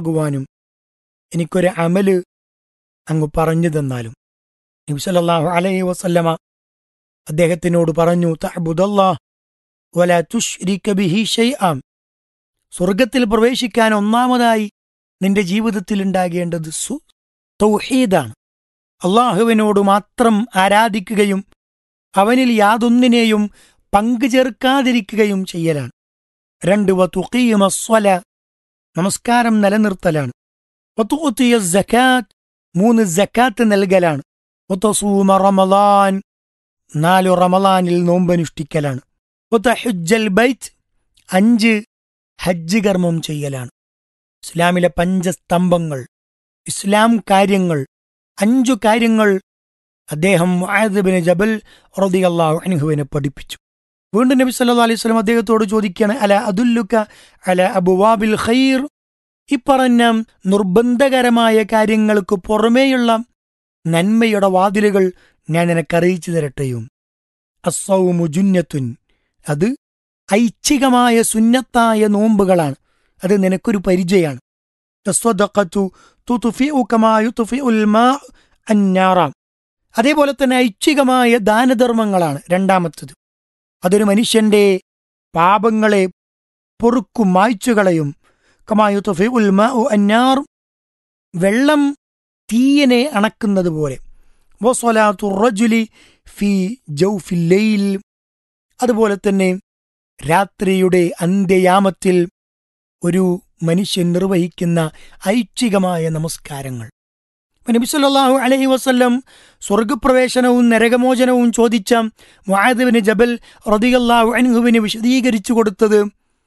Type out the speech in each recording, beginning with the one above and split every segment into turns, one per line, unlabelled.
ആകുവാനും എനിക്കൊരു അമല് അങ്ങ് പറഞ്ഞു തന്നാലും നബി സല്ലല്ലാഹു അലൈഹി വസല്ലമ അദ്ദേഹത്തിനോട് പറഞ്ഞു തഅബുദല്ലാ വലാ തുശ്രിക ബിഹി ഷൈഅം സ്വർഗത്തിൽ പ്രവേശിക്കാൻ ഒന്നാമതായി നിന്റെ ജീവിതത്തിൽ ഉണ്ടാകേണ്ടത് സു തൗഹീദാണ് അള്ളാഹുവിനോട് മാത്രം ആരാധിക്കുകയും അവനിൽ യാതൊന്നിനെയും പങ്കുചേർക്കാതിരിക്കുകയും ചെയ്യലാണ് രണ്ട് വത്തുഖീമസ്വല നമസ്കാരം നിലനിർത്തലാണ് വത്തുഖിയ സക്കാത്ത് മൂന്ന് സക്കാത്ത് നൽകലാണ് വത്തസൂമ റമദാൻ നാലു റമദാനിൽ നോമ്പനുഷ്ഠിക്കലാണ് വത്തഹുജ്ജൽ ബൈത്ത് അഞ്ച് ഹജ്ജ് കർമ്മം ചെയ്യലാണ് ഇസ്ലാമിലെ പഞ്ചസ്തംഭങ്ങൾ ഇസ്ലാം കാര്യങ്ങൾ അഞ്ചു കാര്യങ്ങൾ അദ്ദേഹം മുആദ്ബിന് ജബൽ റളിയല്ലാഹു അൻഹുവിനെ പഠിപ്പിച്ചു വീണ്ടും നബി സല്ലല്ലാഹു അലൈഹി വസല്ലം അദ്ദേഹത്തോട് ചോദിക്കുകയാണ് അല അദുല്ലുക അല അബുവാബിൽ ഖൈർ ഈ പറഞ്ഞ നിർബന്ധകരമായ കാര്യങ്ങൾക്ക് പുറമേയുള്ള നന്മയുടെ വാതിലുകൾ ഞാൻ നിനക്ക് അറിയിച്ചു തരട്ടെയും അസൗമു ജുന്നത്തുൻ അത് ഐച്ഛികമായ സുന്നത്തായ നോമ്പുകളാണ് അത് നിനക്കൊരു പരിചയമാണ് തസ്വദഖത്തു തുതുഫിഉ കമാ യുത്ഫിഉൽ മാ അന്നാറ അതേപോലെ തന്നെ ഐച്ഛികമായ ദാനധർമ്മങ്ങളാണ് രണ്ടാമത്തത് അതൊരു മനുഷ്യന്റെ പാപങ്ങളെ പൊറുക്കും മായ്ച്ചുകളയും കമായുത്തഫി ഉൽമ അന്നാർ വെള്ളം തീയനെ അണക്കുന്നത് പോലെ വസ്വലാത്തുറജുലി ഫി ജൗഫിൽ ലൈൽ അതുപോലെ തന്നെ രാത്രിയുടെ അന്ത്യയാമത്തിൽ ഒരു മനുഷ്യൻ നിർവഹിക്കുന്ന ഐച്ഛികമായ നമസ്കാരങ്ങൾ നബി സല്ലല്ലാഹു അലൈഹി വസല്ലം സ്വർഗപ്രവേശനവും നരകമോചനവും ചോദിച്ച മുആദിബിന് ജബൽ റളിയല്ലാഹു അൻഹുവിന് വിശദീകരിച്ചു കൊടുത്തത്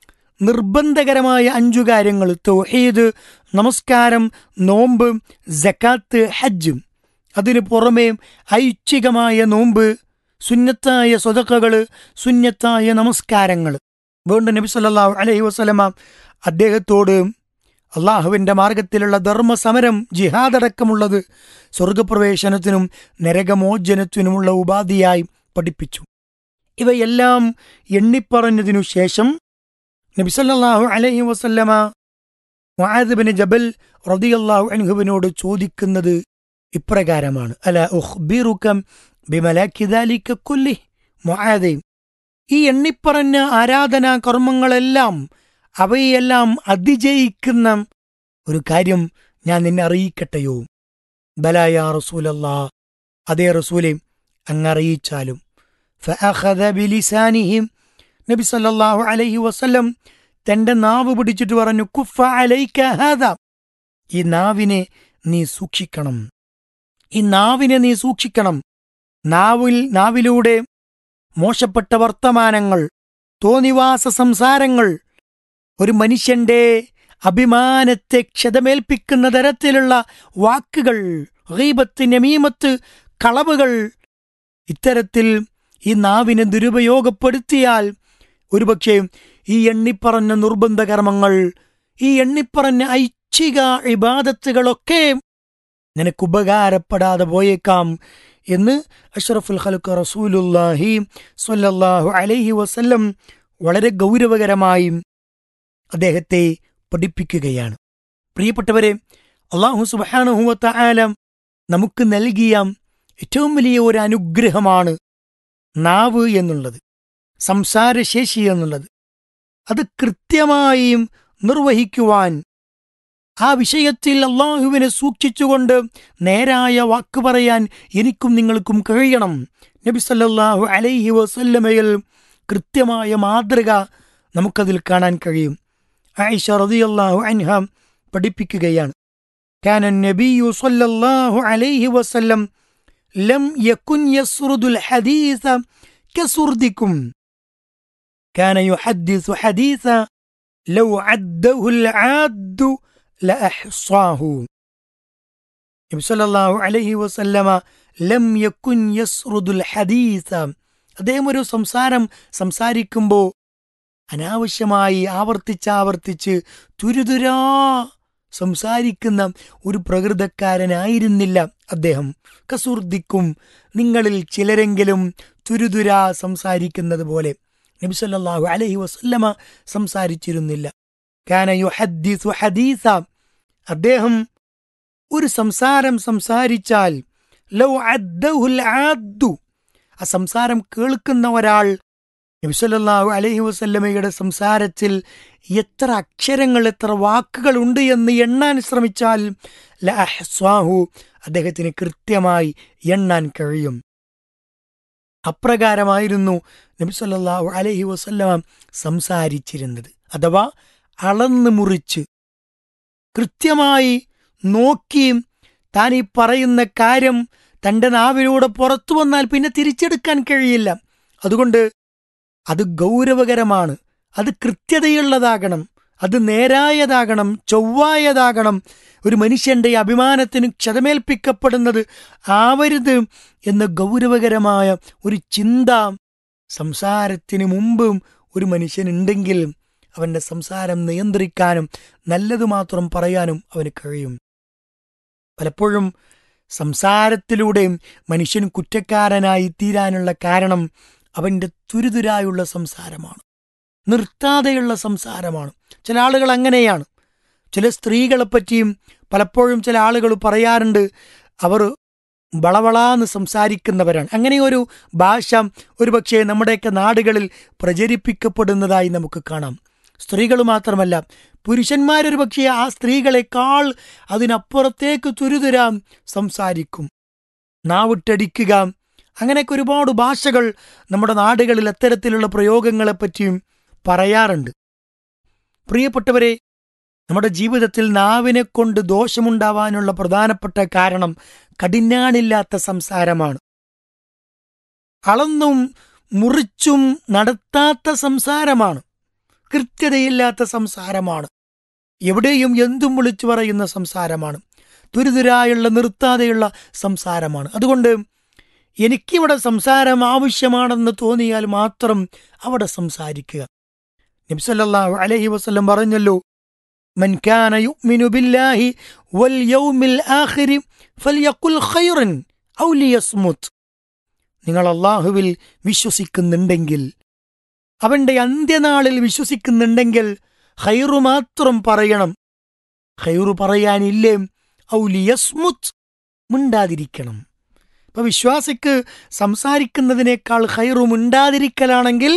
നിർബന്ധകരമായ അഞ്ചു കാര്യങ്ങൾ തൗഹീദ് നമസ്കാരം നോമ്പ് ജക്കാത്ത് ഹജ്ജ് അതിനു പുറമെ ഐച്ഛികമായ നോമ്പ് സുന്നത്തായ സ്വതക്കകൾ സുന്നത്തായ നമസ്കാരങ്ങൾ വീണ്ടും നബി സല്ലല്ലാഹു അലൈഹി വസല്ലമ അദ്ദേഹത്തോട് അള്ളാഹുവിന്റെ മാർഗത്തിലുള്ള ധർമ്മസമരം ജിഹാദ് അടക്കമുള്ളത് സ്വർഗപ്രവേശനത്തിനും നരകമോചനത്തിനുമുള്ള ഉപാധിയായി പഠിപ്പിച്ചു ഇവയെല്ലാം എണ്ണിപ്പറഞ്ഞതിനു ശേഷം നബിസല്ലാഹു അലൈഹി വസല്ലമ മുആദിബിന് ജബൽ റളിയല്ലാഹു അൻഹുവിനോട് ചോദിക്കുന്നത് ഇപ്രകാരമാണ് അല ഉഖ്ബിറുകം ബിമലാക്കി ദാലിക കുല്ലി മുആദേ ഈ എണ്ണിപ്പറഞ്ഞ ആരാധനാ കർമ്മങ്ങളെല്ലാം അവയെല്ലാം അതിജയിക്കുന്ന ഒരു കാര്യം ഞാൻ നിന്നെ അറിയിക്കട്ടെയോ ബലായ റസൂലല്ലാ അതേ റസൂലെ അങ്ങ് അറിയിച്ചാലും ഫഅഖദ ബിലിസാനിഹിം നബി സല്ലല്ലാഹു അലൈഹി വസല്ലം തന്റെ നാവ് പിടിച്ചിട്ട് പറഞ്ഞു കുഫ അലൈക ഹാദ ഈ നാവിനെ നീ സൂക്ഷിക്കണം ഈ നാവിനെ നീ സൂക്ഷിക്കണം നാവിൽ നാവിലൂടെ മോശപ്പെട്ട വർത്തമാനങ്ങൾ തോന്നിവാസ സംസാരങ്ങൾ ഒരു മനുഷ്യന്റെ അഭിമാനത്തെ ക്ഷതമേൽപ്പിക്കുന്ന തരത്തിലുള്ള വാക്കുകൾ ഗീബത്ത് നമീമത്ത് കളവുകൾ ഇത്തരത്തിൽ ഈ നാവിനെ ദുരുപയോഗപ്പെടുത്തിയാൽ ഒരുപക്ഷെ ഈ എണ്ണിപ്പറഞ്ഞ നിർബന്ധ കർമ്മങ്ങൾ ഈ എണ്ണിപ്പറഞ്ഞ ഐച്ഛിക ഇബാദത്തുകളൊക്കെ നിനക്ക് ഉപകാരപ്പെടാതെ പോയേക്കാം എന്ന് അഷ്റഫുൽ ഖൽക്ക് റസൂലുല്ലാഹി സ്വല്ലല്ലാഹു അലൈഹി വസല്ലം വളരെ ഗൗരവകരമായി അദ്ദേഹത്തെ പഠിപ്പിക്കുകയാണ് പ്രിയപ്പെട്ടവരെ അള്ളാഹു സുബാനുഹുവത്ത ആലം നമുക്ക് നൽകിയ ഏറ്റവും വലിയ ഒരു അനുഗ്രഹമാണ് നാവ് എന്നുള്ളത് സംസാരശേഷി എന്നുള്ളത് അത് കൃത്യമായും നിർവഹിക്കുവാൻ ആ വിഷയത്തിൽ അള്ളാഹുവിനെ സൂക്ഷിച്ചുകൊണ്ട് നേരായ വാക്ക് പറയാൻ എനിക്കും നിങ്ങൾക്കും കഴിയണം നബി സല്ലല്ലാഹു അലൈഹി വസല്ലമയിൽ കൃത്യമായ മാതൃക നമുക്കതിൽ കാണാൻ കഴിയും ആയിഷ റളിയല്ലാഹു അൻഹ പഠിപ്പിക്കുകയാണ് كان النبي صلى الله عليه وسلم لم يكن يسرد الحديث كسردكم كان يحدث حديثا لو عده العاد لأحصاه നബി സല്ലല്ലാഹു അലൈഹി വസല്ലമ ലം യക്കുൻ യസ്റുദുൽ ഹദീസ അദ്ദേഹം ഒരു സംസാരം സംസാരിക്കുമ്പോൾ അനാവശ്യമായി ആവർത്തിച്ചാവർത്തിച്ച് തുരുതുരാ സംസാരിക്കുന്ന ഒരു പ്രകൃതക്കാരനായിരുന്നില്ല അദ്ദേഹം കസുർദിക്കും നിങ്ങളിൽ ചിലരെങ്കിലും തുരുതുരാ സംസാരിക്കുന്നത് പോലെ നബി സല്ലല്ലാഹു അലൈഹി വസല്ലമ സംസാരിച്ചിരുന്നില്ല കാന യുഹദ്ദിസു ഹദീസ അദ്ദേഹം ഒരു സംസാരം സംസാരിച്ചാൽ ലൗ അദ്ദഹുൽ ആദ്ദു ആ സംസാരം കേൾക്കുന്ന ഒരാൾ നബിസല്ലാഹു അലൈഹി വസല്ലമയുടെ സംസാരത്തിൽ എത്ര അക്ഷരങ്ങൾ എത്ര വാക്കുകൾ ഉണ്ട് എന്ന് എണ്ണാൻ ശ്രമിച്ചാൽ ലഅഹ്സ്വാഹു അദ്ദേഹത്തിന് കൃത്യമായി എണ്ണാൻ കഴിയും അപ്രകാരമായിരുന്നു നബിസല്ലാഹു അലൈഹി വസല്ലമ സംസാരിച്ചിരുന്നത് അഥവാ അളന്ന് മുറിച്ച് കൃത്യമായി നോക്കി താൻ ഈ പറയുന്ന കാര്യം തൻ്റെ നാവിലൂടെ പുറത്തു വന്നാൽ പിന്നെ തിരിച്ചെടുക്കാൻ കഴിയില്ല അതുകൊണ്ട് അത് ഗൗരവകരമാണ് അത് കൃത്യതയുള്ളതാകണം അത് നേരായതാകണം ചൊവ്വായതാകണം ഒരു മനുഷ്യന്റെ അഭിമാനത്തിന് ക്ഷതമേൽപ്പിക്കപ്പെടുന്നത് ആവരുത് എന്ന ഗൗരവകരമായ ഒരു ചിന്ത സംസാരത്തിന് മുമ്പും ഒരു മനുഷ്യനുണ്ടെങ്കിൽ അവന്റെ സംസാരം നിയന്ത്രിക്കാനും നല്ലത് മാത്രം പറയാനും അവന് കഴിയും പലപ്പോഴും സംസാരത്തിലൂടെയും മനുഷ്യൻ കുറ്റക്കാരനായി തീരാനുള്ള കാരണം അവന്റെ തുരുതുരായുള്ള സംസാരമാണ് നിർത്താതെയുള്ള സംസാരമാണ് ചില ആളുകൾ അങ്ങനെയാണ് ചില സ്ത്രീകളെ പറ്റിയും പലപ്പോഴും ചില ആളുകൾ പറയാറുണ്ട് അവർ വളവളാന്ന് സംസാരിക്കുന്നവരാണ് അങ്ങനെ ഒരു ഭാഷ ഒരുപക്ഷെ നമ്മുടെയൊക്കെ നാടുകളിൽ പ്രചരിപ്പിക്കപ്പെടുന്നതായി നമുക്ക് കാണാം സ്ത്രീകൾ മാത്രമല്ല പുരുഷന്മാരൊരു പക്ഷേ ആ സ്ത്രീകളെക്കാൾ അതിനപ്പുറത്തേക്ക് തുരുതുരാം സംസാരിക്കും നാവിട്ടടിക്കുക അങ്ങനെയൊക്കെ ഒരുപാട് ഭാഷകൾ നമ്മുടെ നാടുകളിൽ അത്തരത്തിലുള്ള പ്രയോഗങ്ങളെ പറ്റിയും പറയാറുണ്ട് പ്രിയപ്പെട്ടവരെ നമ്മുടെ ജീവിതത്തിൽ നാവിനെ കൊണ്ട് ദോഷമുണ്ടാവാനുള്ള പ്രധാനപ്പെട്ട കാരണം കടിഞ്ഞാണില്ലാത്ത സംസാരമാണ് അളന്നും മുറിച്ചും നടത്താത്ത സംസാരമാണ് കൃത്യതയില്ലാത്ത സംസാരമാണ് എവിടെയും എന്തും വിളിച്ചു പറയുന്ന സംസാരമാണ് തുരിതുരായുള്ള നിർത്താതെയുള്ള സംസാരമാണ് അതുകൊണ്ട് എനിക്കിവിടെ സംസാരം ആവശ്യമാണെന്ന് തോന്നിയാൽ മാത്രം അവിടെ സംസാരിക്കുക നബ്സല്ലാഹു അലൈഹി വസല്ലം പറഞ്ഞല്ലോ മൻ കാന യുഅ്മിനു ബില്ലാഹി വൽ യൗമിൽ ആഖിരി ഫൽയഖുൽ ഖൈറൻ ഔ ലിയസ്മുത് നിങ്ങൾ അള്ളാഹുവിൽ വിശ്വസിക്കുന്നുണ്ടെങ്കിൽ അവന്റെ അന്ത്യനാളിൽ വിശ്വസിക്കുന്നുണ്ടെങ്കിൽ ഖൈറു മാത്രം പറയണം ഖൈറു പറയാനില്ലേ ഔ ലിയസ്മുത് മിണ്ടാതിരിക്കണം ഇപ്പൊ വിശ്വാസിക്ക് സംസാരിക്കുന്നതിനേക്കാൾ ഖൈറു മിണ്ടാതിരിക്കലാണെങ്കിൽ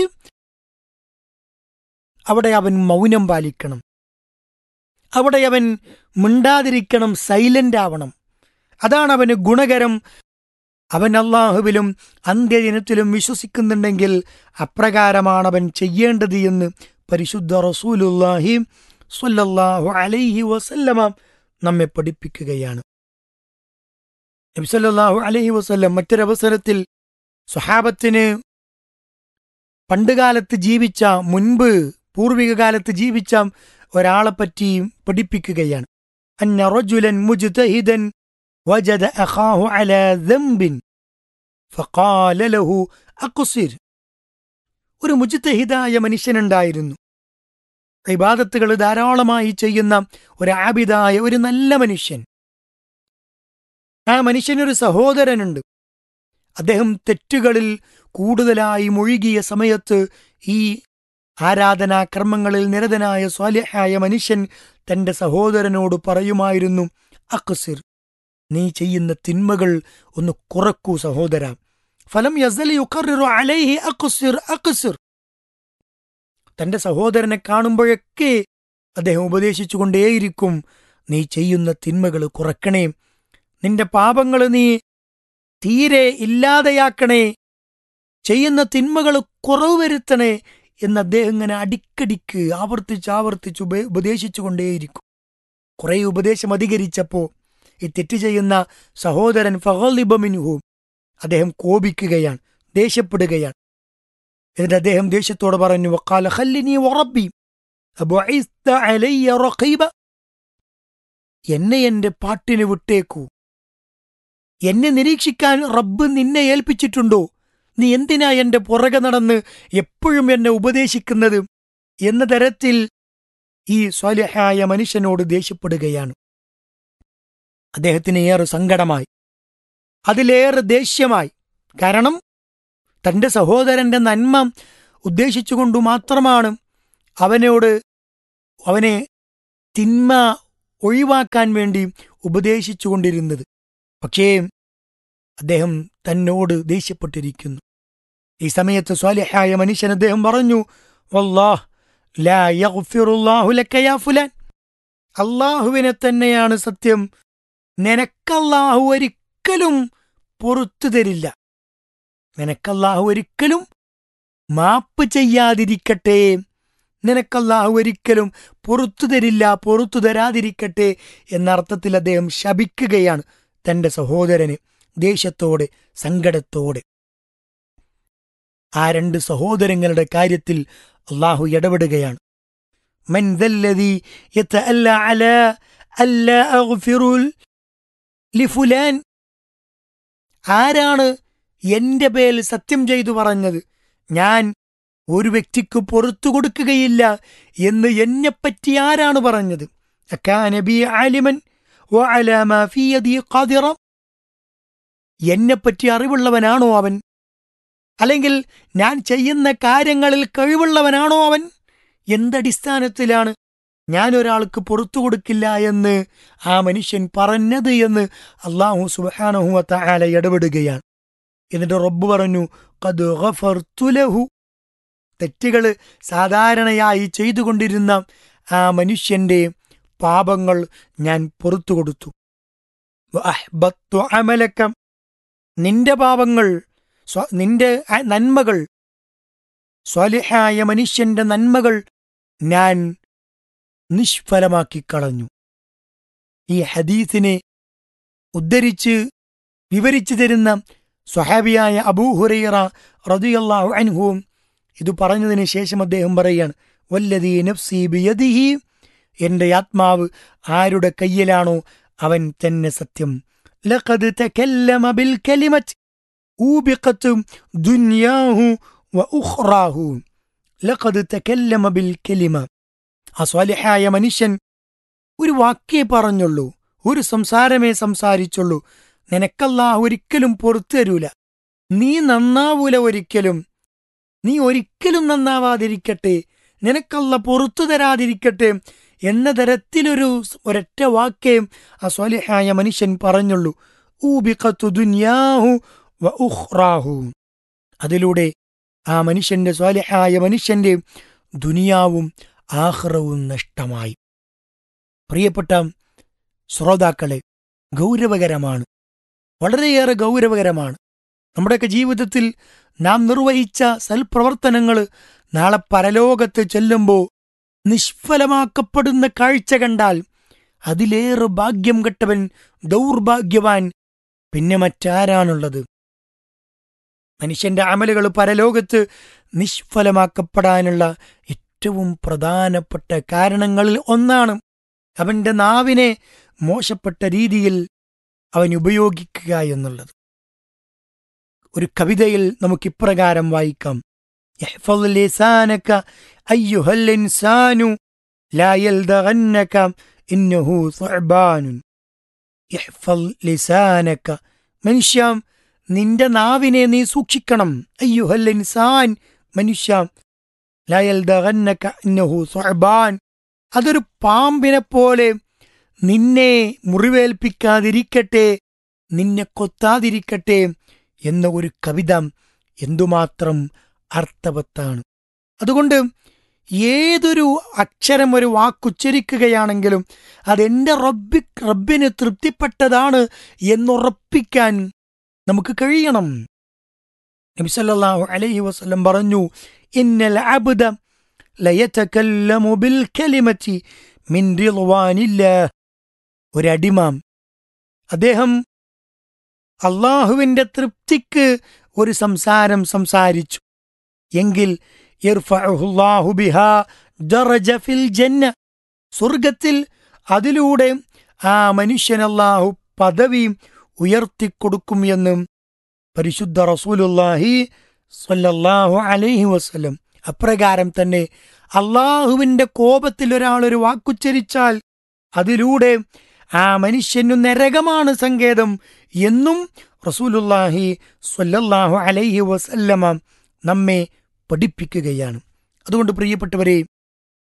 അവിടെ അവൻ മൗനം പാലിക്കണം അവിടെ അവൻ മിണ്ടാതിരിക്കണം സൈലന്റ് ആവണം അതാണ് അവന് ഗുണകരം അവൻ അള്ളാഹുവിലും അന്ത്യദിനത്തിലും വിശ്വസിക്കുന്നുണ്ടെങ്കിൽ അപ്രകാരമാണ് അവൻ ചെയ്യേണ്ടത് എന്ന് പരിശുദ്ധ റസൂലുല്ലാഹി സ്വല്ലല്ലാഹു അലൈഹി വസല്ലമ നമ്മെ പഠിപ്പിക്കുകയാണ് നബിസല്ലാഹു അലൈഹി വസല്ലം മറ്റൊരവസരത്തിൽ സ്വഹാബത്തിന് പണ്ടുകാലത്ത് ജീവിച്ച മുൻപ് പൂർവിക കാലത്ത് ജീവിച്ച ഒരാളെപ്പറ്റി പഠിപ്പിക്കുകയാണ് അന്ന റജുലൻ മുജ്തഹിദൻ وجد أخاه على ذنب فقال له أقصر ഒരു മുജ്തഹിദായ മനുഷ്യനുണ്ടായിരുന്നു ഇബാദത്തുകൾ ധാരാളമായി ചെയ്യുന്ന ഒരു ആബിദായ ഒരു നല്ല മനുഷ്യൻ ആ മനുഷ്യനൊരു സഹോദരനുണ്ട് അദ്ദേഹം തെറ്റുകളിൽ കൂടുതലായി മുഴുകിയ സമയത്ത് ഈ ആരാധനാ കർമ്മങ്ങളിൽ നിരതനായ സ്വാലിഹായ മനുഷ്യൻ തന്റെ സഹോദരനോട് പറയുമായിരുന്നു അക്സിർ നീ ചെയ്യുന്ന തിന്മകൾ ഒന്ന് കുറക്കൂ സഹോദര ഫലം യസലി യുക്കറിറു അലൈഹി അക്സിർ അക്സിർ തന്റെ സഹോദരനെ കാണുമ്പോഴൊക്കെ അദ്ദേഹം ഉപദേശിച്ചുകൊണ്ടേയിരിക്കും നീ ചെയ്യുന്ന തിന്മകൾ കുറക്കണേ നിന്റെ പാപങ്ങൾ നീ തീരെ ഇല്ലാതെയാക്കണേ ചെയ്യുന്ന തിന്മകൾ കുറവ് വരുത്തണേ എന്ന് അദ്ദേഹം ഇങ്ങനെ അടിക്കടിക്ക് ആവർത്തിച്ച് ആവർത്തിച്ച് ഉപ ഉപദേശിച്ചുകൊണ്ടേയിരിക്കും കുറെ ഉപദേശം അധികരിച്ചപ്പോ ഈ തെറ്റ് ചെയ്യുന്ന സഹോദരൻ ഫഹലിബമിൻഹു അദ്ദേഹം കോപിക്കുകയാണ് ദേഷ്യപ്പെടുകയാണ് എന്നിട്ട് അദ്ദേഹം ദേഷ്യത്തോട് പറഞ്ഞു വക്കാല ഖല്ലിനി വറബ്ബി അബുഇസ്ത അലയ്യ റഖീബ എന്നെ എന്റെ പാട്ടിന് വിട്ടേക്കൂ എന്നെ നിരീക്ഷിക്കാൻ റബ്ബ് നിന്നെ ഏൽപ്പിച്ചിട്ടുണ്ടോ നീ എന്തിനാ എന്റെ പുറകെ നടന്ന് എപ്പോഴും എന്നെ ഉപദേശിക്കുന്നത് എന്ന തരത്തിൽ ഈ സ്വാലിഹായ മനുഷ്യനോട് ദേഷ്യപ്പെടുകയാണ് അദ്ദേഹത്തിന് ഏറെ സങ്കടമായി അതിലേറെ ദേഷ്യമായി കാരണം തന്റെ സഹോദരന്റെ നന്മ ഉദ്ദേശിച്ചുകൊണ്ടു മാത്രമാണ് അവനോട് അവനെ തിന്മ ഒഴിവാക്കാൻ വേണ്ടി ഉപദേശിച്ചുകൊണ്ടിരുന്നത് പക്ഷേ അദ്ദേഹം തന്നോട് ദേഷ്യപ്പെട്ടിരിക്കുന്നു ഈ സമയത്ത് സ്വാലിഹായ മനുഷ്യൻ അദ്ദേഹം പറഞ്ഞു വല്ലാഹ് ലാ യഗ്ഫിറുല്ലാഹു ലക യാ ഫുലാൻ അള്ളാഹുവിനെ തന്നെയാണ് സത്യം നിനക്കല്ലാഹു ഒരിക്കലും പുറത്തു തരില്ല നിനക്കല്ലാഹു ഒരിക്കലും മാപ്പ് ചെയ്യാതിരിക്കട്ടെ നിനക്കല്ലാഹു ഒരിക്കലും പുറത്തു തരില്ല പുറത്തു തരാതിരിക്കട്ടെ എന്ന അർത്ഥത്തിൽ അദ്ദേഹം ശപിക്കുകയാണ് തന്റെ സഹോദരന് ദേഷ്യത്തോടെ സങ്കടത്തോടെ ആ രണ്ട് സഹോദരങ്ങളുടെ കാര്യത്തിൽ അള്ളാഹു ഇടപെടുകയാണ് من ذا الذي يتألى على ألا أغفر لفلان ആരാണ് എന്റെ പേരിൽ സത്യം ചെയ്തു പറഞ്ഞത് ഞാൻ ഒരു വ്യക്തിക്ക് പുറത്തു കൊടുക്കുകയില്ല എന്ന് എന്നെപ്പറ്റി ആരാണ് പറഞ്ഞത് അക്കാനബി ആലിമൻ വഅലാമാ ഫീ യദി ഖാദിറ എന്നെപ്പറ്റി അറിവുള്ളവനാണോ അവൻ അല്ലെങ്കിൽ ഞാൻ ചെയ്യുന്ന കാര്യങ്ങളിൽ കഴിവുള്ളവനാണോ അവൻ എന്തടിസ്ഥാനത്തിലാണ് ഞാൻ ഒരാൾക്ക് പുറത്തു കൊടുക്കില്ല എന്ന് ആ മനുഷ്യൻ പറഞ്ഞത് എന്ന് അള്ളാഹു സുബാനഹുവത്ത ആല ഇടപെടുകയാണ് എന്നിട്ട് റബ്ബ് പറഞ്ഞു കത് ഗഫർത്തുലഹു തെറ്റുകൾ സാധാരണയായി ചെയ്തുകൊണ്ടിരുന്ന ആ മനുഷ്യന്റെ പാപങ്ങൾ ഞാൻ പുറത്തു കൊടുത്തു വഅഹ്ബത്തു അമലക നിന്റെ പാപങ്ങൾ സ്വ- നിന്റെ ആ- നന്മകൾ സ്വാലിഹായ മനുഷ്യന്റെ നന്മകൾ ഞാൻ നിഷ്ഫലമാക്കി കളഞ്ഞു ഈ ഹദീസിനെ ഉദ്ധരിച്ച് വിവരിച്ചു തരുന്ന സ്വഹാബിയായ അബൂഹുറൈറ റളിയല്ലാഹു അൻഹുവും ഇത് പറഞ്ഞതിന് ശേഷം അദ്ദേഹം പറയുകയാണ് വല്ലതീ നഫ്സി ബിയദിഹി എന്റെ ആത്മാവ് ആരുടെ കയ്യിലാണോ അവൻ തന്നെ സത്യം ലഖദ് തകല്ലമ ബിൽ കലിമത്ത് ഊബിഖത്ത് ദുനിയാഹു വ ഉഖ്റാഹു ലഖദ് തകല്ലമ ബിൽ കലിമ ആ സ്വാലിഹായ മനുഷ്യൻ ഒരു വാക്കേ പറഞ്ഞുള്ളൂ ഒരു സംസാരമേ സംസാരിച്ചുള്ളൂ നിനക്കല്ലാഹ് ഒരിക്കലും പുറത്തു തരൂല നീ നന്നാവൂല ഒരിക്കലും നീ ഒരിക്കലും നന്നാവാതിരിക്കട്ടെ നിനക്കല്ല പുറത്തു തരാതിരിക്കട്ടെ എന്ന തരത്തിലൊരു സ് ഒരൊറ്റ വാക്കേ ആ സ്വാലിഹായ മനുഷ്യൻ പറഞ്ഞുള്ളൂ ഊബിഖത്തു ദുനിയാഹു വ ഉഖ്റാഹു അതിലൂടെ ആ മനുഷ്യന്റെ സ്വാലിഹായ മനുഷ്യന്റെ ദുനിയാവും ആഹ്റവും നഷ്ടമായി പ്രിയപ്പെട്ട ശ്രോതാക്കളെ ഗൗരവകരമാണ് വളരെയേറെ ഗൗരവകരമാണ് നമ്മുടെയൊക്കെ ജീവിതത്തിൽ നാം നിർവഹിച്ച സൽപ്രവർത്തനങ്ങൾ നാളെ പരലോകത്ത് ചെല്ലുമ്പോൾ നിഷ്ഫലമാക്കപ്പെടുന്ന കാഴ്ച കണ്ടാൽ അതിലേറെ ഭാഗ്യം കെട്ടവൻ ദൗർഭാഗ്യവാൻ പിന്നെ മറ്റാരാണുള്ളത് മനുഷ്യന്റെ അമലുകൾ പരലോകത്ത് നിഷ്ഫലമാക്കപ്പെടാനുള്ള ഏറ്റവും പ്രധാനപ്പെട്ട കാരണങ്ങളിൽ ഒന്നാണ് അവന്റെ നാവിനെ മോശപ്പെട്ട രീതിയിൽ അവൻ ഉപയോഗിക്കുക എന്നുള്ളത് ഒരു കവിതയിൽ നമുക്ക് ഇപ്രകാരം വായിക്കാം يحفظ لسانك أيها الإنسان لا يلدغنك إنه ثعبان يحفظ لسانك മനുഷ്യ നിന്റെ നാവിനെ നീ സൂക്ഷിക്കണം അയ്യുഹൽ ഇൻസാൻ മനുഷ്യ ലയൽദഗന്നക ഇന്നഹു സുഅബാൻ അതൊരു പാമ്പിനെ പോലെ നിന്നെ മുറിവേൽപ്പിക്കാതിരിക്കട്ടെ നിന്നെ കൊത്താതിരിക്കട്ടെ എന്ന ഒരു കവിത എന്തുമാത്രം അർത്ഥവത്താണ് അതുകൊണ്ട് ഏതൊരു അക്ഷരം ഒരു വാക്കുച്ചരിക്കുകയാണെങ്കിലും അതെന്റെ റബ്ബി റബ്ബിന് തൃപ്തിപ്പെട്ടതാണ് എന്നുറപ്പിക്കാൻ നമുക്ക് കഴിയണം നബി സല്ലല്ലാഹു അലൈഹി വസല്ലം പറഞ്ഞു ഇന്നൽ അബ്ദ ലയതകല്ലമു ബിൽ കലിമത്തി മിൻ റിളവാനില്ലാഹ് ഒരടിമാം അദ്ദേഹം അള്ളാഹുവിന്റെ തൃപ്തിക്ക് ഒരു സംസാരം സംസാരിച്ചു എങ്കിൽ യർഫഉഹുല്ലാഹു ബിഹാ ദറജ ഫിൽ ജന്ന സ്വർഗത്തിൽ അതിലൂടെ ആ മനുഷ്യൻ അല്ലാഹു പദവി ഉയർത്തിക്കൊടുക്കും എന്നും പരിശുദ്ധ റസൂലുല്ലാഹി സ്വല്ലല്ലാഹു അലൈഹി വസല്ലം അപ്രകാരം തന്നെ അള്ളാഹുവിന്റെ കോപത്തിൽ ഒരാൾ ഒരു വാക്കുച്ചരിച്ചാൽ അതിലൂടെ ആ മനുഷ്യനു നരകമാണ് സങ്കേതം എന്നും റസൂലുല്ലാഹി സ്വല്ലല്ലാഹു അലൈഹി വസല്ലമ നമ്മെ പഠിപ്പിക്കുകയാണ് അതുകൊണ്ട് പ്രിയപ്പെട്ടവരെ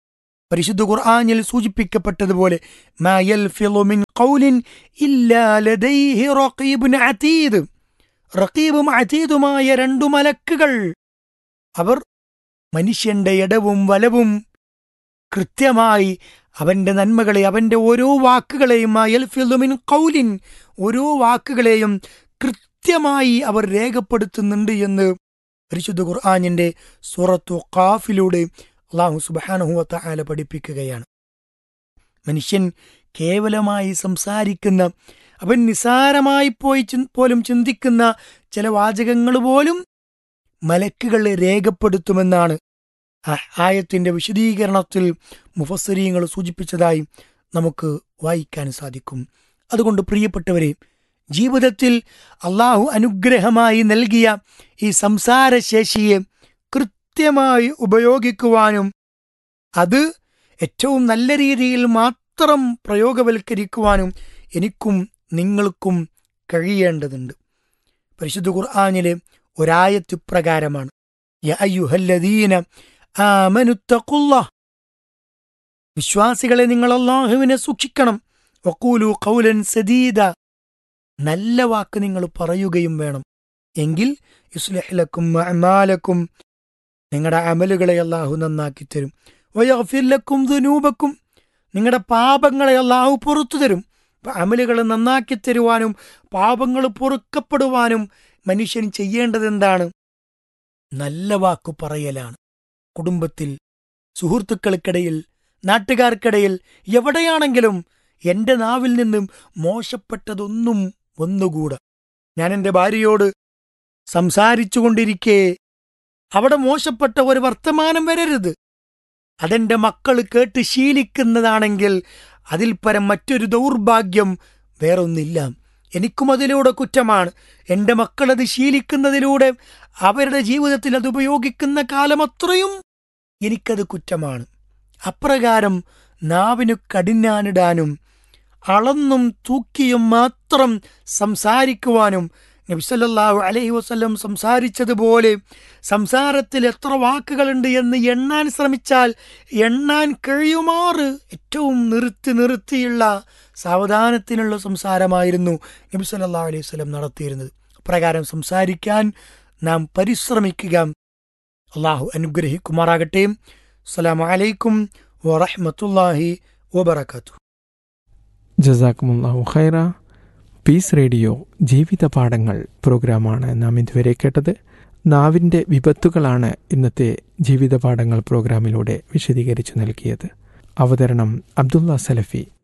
പരിശുദ്ധ ഖുർആനിൽ സൂചിപ്പിക്കപ്പെട്ടതുപോലെ മാ യൽഫിളു മിൻ ഖൗലിൻ ഇല്ലാ ലദൈഹി റഖീബുൻ അതീദ് റഖീബും അതീദുമായ രണ്ടു മലക്കുകൾ അവർ മനുഷ്യന്റെ ഇടവും വലവും കൃത്യമായി അവന്റെ നന്മകളെ അവന്റെ ഓരോ വാക്കുകളെയും ആ യൽഫിളു മിൻ ഖൗലിൻ ഓരോ വാക്കുകളെയും കൃത്യമായി അവർ രേഖപ്പെടുത്തുന്നുണ്ട് എന്ന് പരിശുദ്ധ ഖുർആാനിന്റെ സൂറത്തു ഖാഫിലൂടെ അള്ളാഹു സുബാനഹുവത്ത ആല പഠിപ്പിക്കുകയാണ് മനുഷ്യൻ കേവലമായി സംസാരിക്കുന്ന അവൻ നിസാരമായി പോയി ചിൻ- പോലും ചിന്തിക്കുന്ന ചില വാചകങ്ങൾ പോലും മലക്കുകൾ രേഖപ്പെടുത്തുമെന്നാണ് ആ ആയത്തിന്റെ വിശദീകരണത്തിൽ മുഫസ്സരീങ്ങൾ സൂചിപ്പിച്ചതായി നമുക്ക് വായിക്കാൻ സാധിക്കും അതുകൊണ്ട് പ്രിയപ്പെട്ടവരെ ജീവിതത്തിൽ അള്ളാഹു അനുഗ്രഹമായി നൽകിയ ഈ സംസാരശേഷിയെ കൃത്യമായി ഉപയോഗിക്കുവാനും അത് ഏറ്റവും നല്ല രീതിയിൽ മാത്രം പ്രയോഗവൽക്കരിക്കുവാനും എനിക്കും നിങ്ങൾക്കും കഴിയേണ്ടതുണ്ട് പരിശുദ്ധ ഖുർആാനിലെ ഒരായത്ത് പ്രകാരമാണ് യ അയ്യുഹല്ലദീന ആമനുത്തഖുല്ലാഹ് വിശ്വാസികളെ നിങ്ങൾ അള്ളാഹുവിനെ സൂക്ഷിക്കണം വക്കൂലു കൗലൻ സദീദ നല്ല വാക്ക് നിങ്ങൾ പറയുകയും വേണം എങ്കിൽ യുസ്ലഹ്ലക്കും അമാലക്കും നിങ്ങളുടെ അമലുകളെ അള്ളാഹു നന്നാക്കി തരും വയഫില്ലക്കും ദുനൂബക്കും നിങ്ങളുടെ പാപങ്ങളെ അള്ളാഹു പുറത്തു തരും അപ്പൊ അമലുകൾ നന്നാക്കി തരുവാനും പാപങ്ങൾ പൊറുക്കപ്പെടുവാനും മനുഷ്യൻ ചെയ്യേണ്ടത് എന്താണ് നല്ല വാക്കു പറയലാണ് കുടുംബത്തിൽ സുഹൃത്തുക്കൾക്കിടയിൽ നാട്ടുകാർക്കിടയിൽ എവിടെയാണെങ്കിലും എന്റെ നാവിൽ നിന്നും മോശപ്പെട്ടതൊന്നും ഒന്നുകൂടാ ഞാൻ എന്റെ ഭാര്യയോട് സംസാരിച്ചുകൊണ്ടിരിക്കെ അവിടെ മോശപ്പെട്ട ഒരു വർത്തമാനം വരരുത് അതെന്റെ മക്കൾ കേട്ട് ശീലിക്കുന്നതാണെങ്കിൽ അതിൽ പരം മറ്റൊരു ദൗർഭാഗ്യം വേറൊന്നില്ല എനിക്കും അതിലൂടെ കുറ്റമാണ് എൻ്റെ മക്കളത് ശീലിക്കുന്നതിലൂടെ അവരുടെ ജീവിതത്തിൽ അത് ഉപയോഗിക്കുന്ന കാലമത്രയും എനിക്കത് കുറ്റമാണ് അപ്രകാരം നാവിനു കടിഞ്ഞാനിടാനും അളന്നും തൂക്കിയും മാത്രം സംസാരിക്കുവാനും നബിസല്ലാഹു അലൈഹി വസ്ല്ലം സംസാരിച്ചതുപോലെ സംസാരത്തിൽ എത്ര വാക്കുകളുണ്ട് എന്ന് എണ്ണാൻ ശ്രമിച്ചാൽ എണ്ണാൻ കഴിയുമാറ് ഏറ്റവും നിർത്തി നിർത്തിയുള്ള സാവധാനത്തിനുള്ള സംസാരമായിരുന്നു നബി സല്ലല്ലാഹു അലൈഹി വസല്ലം നടത്തിയിരുന്നത് പ്രകാരം സംസാരിക്കാൻ നാം പരിശ്രമിക്കുക അള്ളാഹു അനുഗ്രഹിക്കുമാറാകട്ടെ അസ്സലാമു അലൈക്കും വറഹ്മത്തുള്ളാഹി വബറകാതുഹു
ജസാക്കുമുല്ലാഹു ഖൈറ പീസ് റേഡിയോ ജീവിത പാഠങ്ങൾ പ്രോഗ്രാമാണ് നാം ഇതുവരെ കേട്ടത് നാവിൻ്റെ വിപത്തുകളാണ് ഇന്നത്തെ ജീവിത പാഠങ്ങൾ പ്രോഗ്രാമിലൂടെ വിശദീകരിച്ചു നൽകിയത് അവതരണം അബ്ദുള്ള സലഫി